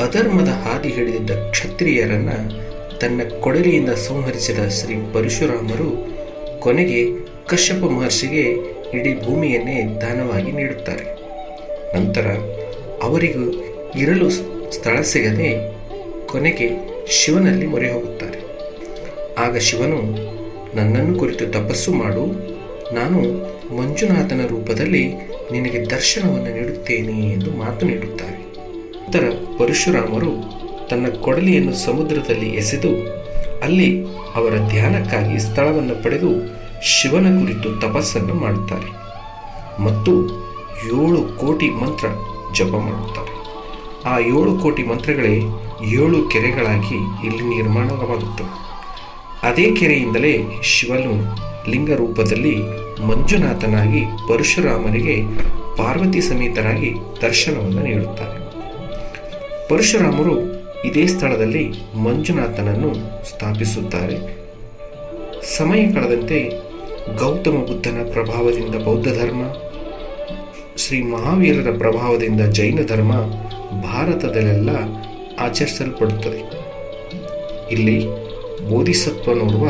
ಅಧರ್ಮದ ಹಾದಿ ಹಿಡಿದಿದ್ದ ಕ್ಷತ್ರಿಯರನ್ನ ತನ್ನ ಕೊಡಲಿಯಿಂದ ಸಂಹರಿಸಿದ ಶ್ರೀ ಪರಶುರಾಮರು ಕೊನೆಗೆ ಕಶ್ಯಪ ಮಹರ್ಷಿಗೆ ಇಡೀ ಭೂಮಿಯನ್ನೇ ದಾನವಾಗಿ ನೀಡುತ್ತಾರೆ ನಂತರ ಅವರಿಗೂ ಇರಲು ಸ್ಥಳ ಸಿಗದೆ ಕೊನೆಗೆ ಶಿವನಲ್ಲಿ ಮೊರೆ ಹೋಗುತ್ತಾರೆ ಆಗ ಶಿವನು ನನ್ನನ್ನು ಕುರಿತು ತಪಸ್ಸು ಮಾಡು ನಾನು ಮಂಜುನಾಥನ ರೂಪದಲ್ಲಿ ನಿನಗೆ ದರ್ಶನವನ್ನು ನೀಡುತ್ತೇನೆ ಎಂದು ಮಾತು ನೀಡುತ್ತಾರೆ ನಂತರ ಪರಶುರಾಮರು ತನ್ನ ಕೊಡಲಿಯನ್ನು ಸಮುದ್ರದಲ್ಲಿ ಎಸೆದು ಅಲ್ಲಿ ಅವರ ಧ್ಯಾನಕ್ಕಾಗಿ ಸ್ಥಳವನ್ನು ಪಡೆದು ಶಿವನ ಕುರಿತು ತಪಸ್ಸನ್ನು ಮಾಡುತ್ತಾರೆ ಮತ್ತು ಏಳು ಕೋಟಿ ಮಂತ್ರ ಜಪ ಮಾಡುತ್ತಾರೆ ಆ ಏಳು ಕೋಟಿ ಮಂತ್ರಗಳೇ ಏಳು ಕೆರೆಗಳಾಗಿ ಇಲ್ಲಿ ನಿರ್ಮಾಣವಾಗುತ್ತವೆ ಅದೇ ಕೆರೆಯಿಂದಲೇ ಶಿವನು ಲಿಂಗ ರೂಪದಲ್ಲಿ ಮಂಜುನಾಥನಾಗಿ ಪರಶುರಾಮನಿಗೆ ಪಾರ್ವತಿ ಸಮೇತರಾಗಿ ದರ್ಶನವನ್ನು ನೀಡುತ್ತಾರೆ ಪರಶುರಾಮರು ಇದೇ ಸ್ಥಳದಲ್ಲಿ ಮಂಜುನಾಥನನ್ನು ಸ್ಥಾಪಿಸುತ್ತಾರೆ ಸಮಯ ಕಳೆದಂತೆ ಗೌತಮ ಬುದ್ಧನ ಪ್ರಭಾವದಿಂದ ಬೌದ್ಧ ಧರ್ಮ ಶ್ರೀ ಮಹಾವೀರರ ಪ್ರಭಾವದಿಂದ ಜೈನ ಧರ್ಮ ಭಾರತದಲ್ಲೆಲ್ಲ ಆಚರಿಸಲ್ಪಡುತ್ತದೆ ಇಲ್ಲಿ ಬೋಧಿಸತ್ವನೋರ್ವ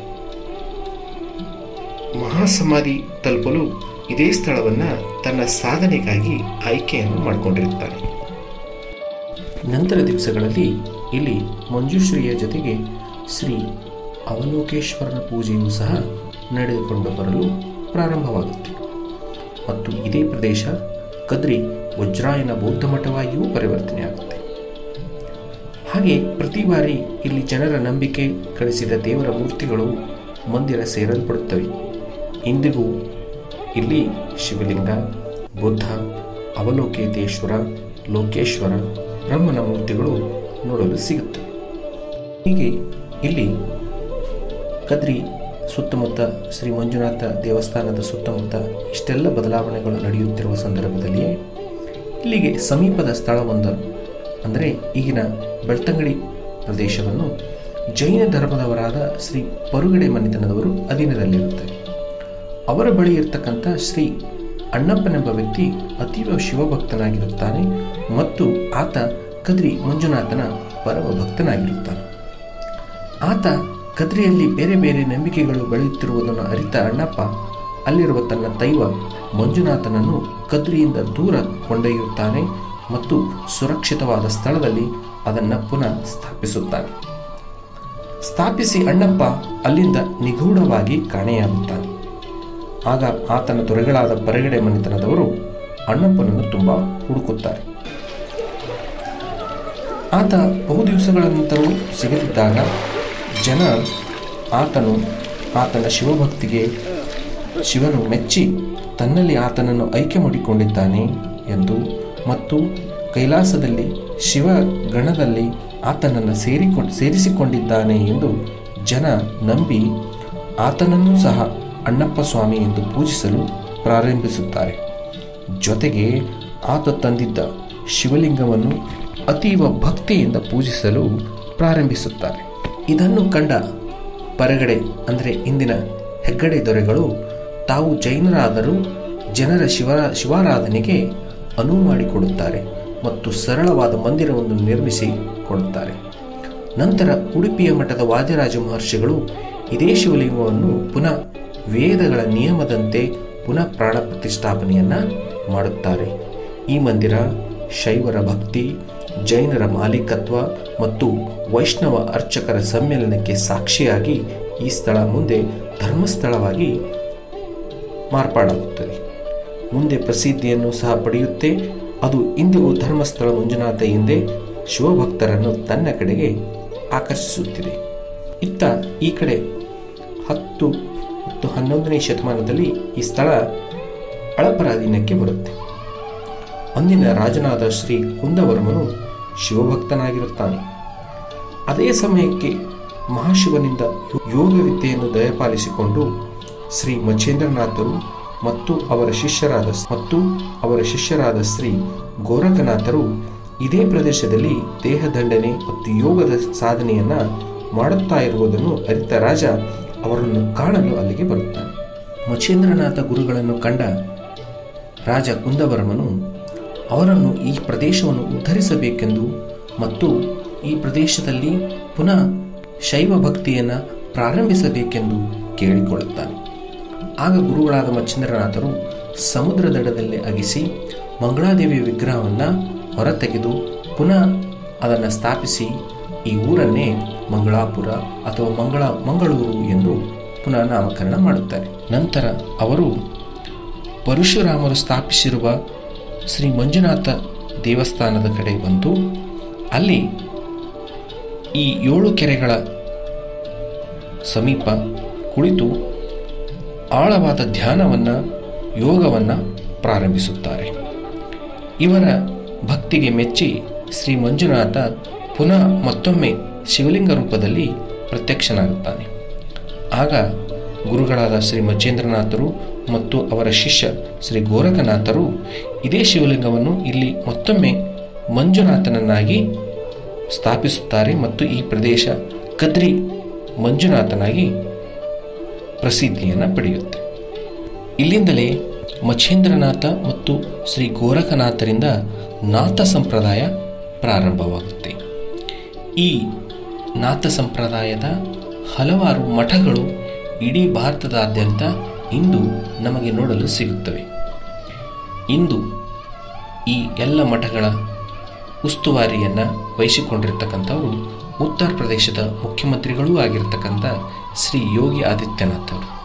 ಮಹಾಸಮಾಧಿ ತಲುಪಲು ಇದೇ ಸ್ಥಳವನ್ನು ತನ್ನ ಸಾಧನೆಗಾಗಿ ಆಯ್ಕೆಯನ್ನು ಮಾಡಿಕೊಂಡಿರುತ್ತಾನೆ ನಂತರ ದಿವಸಗಳಲ್ಲಿ ಇಲ್ಲಿ ಮಂಜುಶ್ರೀಯ ಜೊತೆಗೆ ಶ್ರೀ ಅವಲೋಕೇಶ್ವರನ ಪೂಜೆಯೂ ಸಹ ನಡೆದುಕೊಂಡು ಬರಲು ಪ್ರಾರಂಭವಾಗುತ್ತೆ ಮತ್ತು ಇದೇ ಪ್ರದೇಶ ಕದ್ರಿ ವಜ್ರಾಯನ ಬೌದ್ಧ ಮಠವಾಗಿಯೂ ಪರಿವರ್ತನೆಯಾಗುತ್ತೆ ಹಾಗೆ ಪ್ರತಿ ಬಾರಿ ಇಲ್ಲಿ ಜನರ ನಂಬಿಕೆ ಗಳಿಸಿದ ದೇವರ ಮೂರ್ತಿಗಳು ಮಂದಿರ ಸೇರಲ್ಪಡುತ್ತವೆ ಇಂದಿಗೂ ಇಲ್ಲಿ ಶಿವಲಿಂಗ ಬುದ್ಧ ಅವಲೋಕೇತೇಶ್ವರ ಲೋಕೇಶ್ವರ ಬ್ರಹ್ಮನ ಮೂರ್ತಿಗಳು ನೋಡಲು ಸಿಗುತ್ತವೆ ಹೀಗೆ ಇಲ್ಲಿ ಕದ್ರಿ ಸುತ್ತಮುತ್ತ ಶ್ರೀ ಮಂಜುನಾಥ ದೇವಸ್ಥಾನದ ಸುತ್ತಮುತ್ತ ಇಷ್ಟೆಲ್ಲ ಬದಲಾವಣೆಗಳು ನಡೆಯುತ್ತಿರುವ ಸಂದರ್ಭದಲ್ಲಿಯೇ ಇಲ್ಲಿಗೆ ಸಮೀಪದ ಸ್ಥಳವೊಂದು ಅಂದರೆ ಈಗಿನ ಬೆಳ್ತಂಗಡಿ ಪ್ರದೇಶವನ್ನು ಜೈನ ಧರ್ಮದವರಾದ ಶ್ರೀ ಪರುಗಡೆ ಮನೆತನದವರು ಅಧೀನದಲ್ಲಿರುತ್ತಾರೆ ಅವರ ಬಳಿ ಇರತಕ್ಕಂಥ ಶ್ರೀ ಅಣ್ಣಪ್ಪನೆಂಬ ವ್ಯಕ್ತಿ ಅತೀವ ಶಿವಭಕ್ತನಾಗಿರುತ್ತಾನೆ ಮತ್ತು ಆತ ಕದ್ರಿ ಮಂಜುನಾಥನ ಪರಮ ಭಕ್ತನಾಗಿರುತ್ತಾನೆ ಆತ ಕದ್ರಿಯಲ್ಲಿ ಬೇರೆ ಬೇರೆ ನಂಬಿಕೆಗಳು ಬೆಳೆಯುತ್ತಿರುವುದನ್ನು ಅರಿತ ಅಣ್ಣಪ್ಪ ಅಲ್ಲಿರುವ ತನ್ನ ದೈವ ಮಂಜುನಾಥನನ್ನು ಕದ್ರಿಯಿಂದ ದೂರ ಕೊಂಡೊಯ್ಯುತ್ತಾನೆ ಮತ್ತು ಸುರಕ್ಷಿತವಾದ ಸ್ಥಳದಲ್ಲಿ ಅದನ್ನು ಪುನಃ ಸ್ಥಾಪಿಸುತ್ತಾನೆ ಸ್ಥಾಪಿಸಿ ಅಣ್ಣಪ್ಪ ಅಲ್ಲಿಂದ ನಿಗೂಢವಾಗಿ ಕಾಣೆಯಾಗುತ್ತಾನೆ ಆಗ ಆತನ ದೊರೆಗಳಾದ ಬರಗಡೆ ಮನೆತನದವರು ಅಣ್ಣಪ್ಪನನ್ನು ತುಂಬ ಹುಡುಕುತ್ತಾರೆ ಆತ ಬಹು ದಿವಸಗಳ ನಂತರವೂ ಸಿಗದಿದ್ದಾಗ ಜನ ಆತನು ಆತನ ಶಿವಭಕ್ತಿಗೆ ಶಿವನು ಮೆಚ್ಚಿ ತನ್ನಲ್ಲಿ ಆತನನ್ನು ಐಕ್ಯ ಮಾಡಿಕೊಂಡಿದ್ದಾನೆ ಎಂದು ಮತ್ತು ಕೈಲಾಸದಲ್ಲಿ ಶಿವ ಗಣದಲ್ಲಿ ಆತನನ್ನು ಸೇರಿಕೊಂಡು ಸೇರಿಸಿಕೊಂಡಿದ್ದಾನೆ ಎಂದು ಜನ ನಂಬಿ ಆತನನ್ನೂ ಸಹ ಅಣ್ಣಪ್ಪ ಸ್ವಾಮಿ ಎಂದು ಪೂಜಿಸಲು ಪ್ರಾರಂಭಿಸುತ್ತಾರೆ ಜೊತೆಗೆ ಆತ ತಂದಿದ್ದ ಶಿವಲಿಂಗವನ್ನು ಅತೀವ ಭಕ್ತಿಯಿಂದ ಪೂಜಿಸಲು ಪ್ರಾರಂಭಿಸುತ್ತಾರೆ ಇದನ್ನು ಕಂಡ ಪರಗಡೆ ಅಂದರೆ ಇಂದಿನ ಹೆಗ್ಗಡೆ ದೊರೆಗಳು ತಾವು ಜೈನರಾದರೂ ಜನರ ಶಿವ ಶಿವಾರಾಧನೆಗೆ ಅನುವು ಮಾಡಿಕೊಡುತ್ತಾರೆ ಮತ್ತು ಸರಳವಾದ ಮಂದಿರವನ್ನು ನಿರ್ಮಿಸಿ ಕೊಡುತ್ತಾರೆ ನಂತರ ಉಡುಪಿಯ ಮಠದ ವಾದಿರಾಜ ಮಹರ್ಷಿಗಳು ಇದೇ ಶಿವಲಿಂಗವನ್ನು ಪುನಃ ವೇದಗಳ ನಿಯಮದಂತೆ ಪುನಃ ಪ್ರಾಣ ಪ್ರತಿಷ್ಠಾಪನೆಯನ್ನ ಮಾಡುತ್ತಾರೆ ಈ ಮಂದಿರ ಶೈವರ ಭಕ್ತಿ ಜೈನರ ಮಾಲೀಕತ್ವ ಮತ್ತು ವೈಷ್ಣವ ಅರ್ಚಕರ ಸಮ್ಮೇಳನಕ್ಕೆ ಸಾಕ್ಷಿಯಾಗಿ ಈ ಸ್ಥಳ ಮುಂದೆ ಧರ್ಮಸ್ಥಳವಾಗಿ ಮಾರ್ಪಾಡಾಗುತ್ತದೆ ಮುಂದೆ ಪ್ರಸಿದ್ಧಿಯನ್ನು ಸಹ ಪಡೆಯುತ್ತೆ ಅದು ಇಂದಿಗೂ ಧರ್ಮಸ್ಥಳ ಮಂಜುನಾಥ ಎಂದೇ ಶಿವಭಕ್ತರನ್ನು ತನ್ನ ಕಡೆಗೆ ಆಕರ್ಷಿಸುತ್ತಿದೆ ಇತ್ತ ಈ ಕಡೆ ಹತ್ತು ಮತ್ತು ಹನ್ನೊಂದನೇ ಶತಮಾನದಲ್ಲಿ ಈ ಸ್ಥಳ ಅಳಪರಾಧೀನಕ್ಕೆ ಬರುತ್ತೆ ಅಂದಿನ ರಾಜನಾದ ಶ್ರೀ ಕುಂದವರ್ಮನು ಶಿವಭಕ್ತನಾಗಿರುತ್ತಾನೆ ಅದೇ ಸಮಯಕ್ಕೆ ಮಹಾಶಿವನಿಂದ ಯೋಗ ವಿದ್ಯೆಯನ್ನು ದಯಪಾಲಿಸಿಕೊಂಡು ಶ್ರೀ ಮಚೇಂದ್ರನಾಥರು ಮತ್ತು ಅವರ ಶಿಷ್ಯರಾದ ಮತ್ತು ಅವರ ಶಿಷ್ಯರಾದ ಶ್ರೀ ಗೋರಖನಾಥರು ಇದೇ ಪ್ರದೇಶದಲ್ಲಿ ದೇಹದಂಡನೆ ಮತ್ತು ಯೋಗದ ಸಾಧನೆಯನ್ನ ಮಾಡುತ್ತಾ ಇರುವುದನ್ನು ಅರಿತ ರಾಜ ಅವರನ್ನು ಕಾಣಲು ಅಲ್ಲಿಗೆ ಬರುತ್ತಾನೆ ಮಚೇಂದ್ರನಾಥ ಗುರುಗಳನ್ನು ಕಂಡ ರಾಜ ಕುಂದವರ್ಮನು ಅವರನ್ನು ಈ ಪ್ರದೇಶವನ್ನು ಉದ್ಧರಿಸಬೇಕೆಂದು ಮತ್ತು ಈ ಪ್ರದೇಶದಲ್ಲಿ ಪುನಃ ಶೈವ ಭಕ್ತಿಯನ್ನು ಪ್ರಾರಂಭಿಸಬೇಕೆಂದು ಕೇಳಿಕೊಳ್ಳುತ್ತಾನೆ ಆಗ ಗುರುಗಳಾದ ಮಚ್ಚಂದ್ರನಾಥರು ಸಮುದ್ರ ದಡದಲ್ಲಿ ಅಗಿಸಿ ಮಂಗಳಾದೇವಿಯ ವಿಗ್ರಹವನ್ನು ಹೊರತೆಗೆದು ಪುನಃ ಅದನ್ನು ಸ್ಥಾಪಿಸಿ ಈ ಊರನ್ನೇ ಮಂಗಳಾಪುರ ಅಥವಾ ಮಂಗಳ ಮಂಗಳೂರು ಎಂದು ಪುನಃ ನಾಮಕರಣ ಮಾಡುತ್ತಾರೆ ನಂತರ ಅವರು ಪರಶುರಾಮರು ಸ್ಥಾಪಿಸಿರುವ ಶ್ರೀ ಮಂಜುನಾಥ ದೇವಸ್ಥಾನದ ಕಡೆ ಬಂದು ಅಲ್ಲಿ ಈ ಏಳು ಕೆರೆಗಳ ಸಮೀಪ ಕುಳಿತು ಆಳವಾದ ಧ್ಯಾನವನ್ನು ಯೋಗವನ್ನು ಪ್ರಾರಂಭಿಸುತ್ತಾರೆ ಇವರ ಭಕ್ತಿಗೆ ಮೆಚ್ಚಿ ಶ್ರೀ ಮಂಜುನಾಥ ಪುನಃ ಮತ್ತೊಮ್ಮೆ ಶಿವಲಿಂಗ ರೂಪದಲ್ಲಿ ಪ್ರತ್ಯಕ್ಷನಾಗುತ್ತಾನೆ ಆಗ ಗುರುಗಳಾದ ಶ್ರೀ ಮಚ್ಚೇಂದ್ರನಾಥರು ಮತ್ತು ಅವರ ಶಿಷ್ಯ ಶ್ರೀ ಗೋರಖನಾಥರು ಇದೇ ಶಿವಲಿಂಗವನ್ನು ಇಲ್ಲಿ ಮತ್ತೊಮ್ಮೆ ಮಂಜುನಾಥನನ್ನಾಗಿ ಸ್ಥಾಪಿಸುತ್ತಾರೆ ಮತ್ತು ಈ ಪ್ರದೇಶ ಕದ್ರಿ ಮಂಜುನಾಥನಾಗಿ ಪ್ರಸಿದ್ಧಿಯನ್ನು ಪಡೆಯುತ್ತೆ ಇಲ್ಲಿಂದಲೇ ಮಚೇಂದ್ರನಾಥ ಮತ್ತು ಶ್ರೀ ಗೋರಖನಾಥರಿಂದ ನಾಥ ಸಂಪ್ರದಾಯ ಪ್ರಾರಂಭವಾಗುತ್ತೆ ಈ ನಾಥ ಸಂಪ್ರದಾಯದ ಹಲವಾರು ಮಠಗಳು ಇಡೀ ಭಾರತದಾದ್ಯಂತ ಇಂದು ನಮಗೆ ನೋಡಲು ಸಿಗುತ್ತವೆ ಇಂದು ಈ ಎಲ್ಲ ಮಠಗಳ ಉಸ್ತುವಾರಿಯನ್ನು ವಹಿಸಿಕೊಂಡಿರ್ತಕ್ಕಂಥವರು ಉತ್ತರ ಪ್ರದೇಶದ ಮುಖ್ಯಮಂತ್ರಿಗಳೂ ಆಗಿರ್ತಕ್ಕಂಥ ಶ್ರೀ ಯೋಗಿ ಆದಿತ್ಯನಾಥ್ ಅವರು